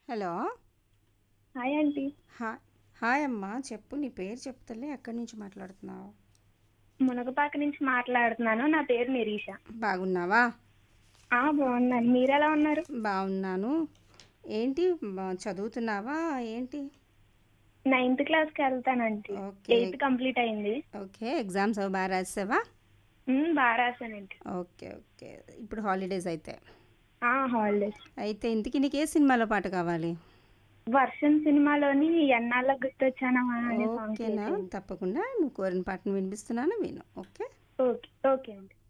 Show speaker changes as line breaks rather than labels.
hello
hi aunty
hi hi అమ్మా చెప్పు నీ పేరు చెప్తలే ఎక్కడి నుంచి మాట్లాడుతున్నావు
మునగపాక నుంచి మాట్లాడుతున్నాను నా పేరు నిరీష
బాగున్నావా
ఆ బాగున్నాను మీరు ఎలా ఉన్నారు
బాగున్నాను ఏంటి బా- చదువుతున్నావా ఏంటి
నైన్త్ క్లాస్కి వెళ్తానండి
ఓకే
ఎయిత్ కంప్లీట్ అయింది
ఓకే ఎగ్జామ్స్ అవి బాగా రాసావా
ఉమ్, బాగా రాశానండి
ఓకే ఓకే ఇప్పుడు హాలిడేస్ అయితే
ఆ హాలిడేస్
అయితే ఇంతకీ నీకు ఏ సినిమాలో పాట కావాలి
వర్షం సినిమాలోని ఎన్నాళ్ళ గుర్తొచ్చానా అనే సాంగ్
ఓకేనా తప్పకుండా నువ్వు కోరిన పాటను వినిపిస్తున్నాను విను ఓకే
ఓకే ఓకే అండి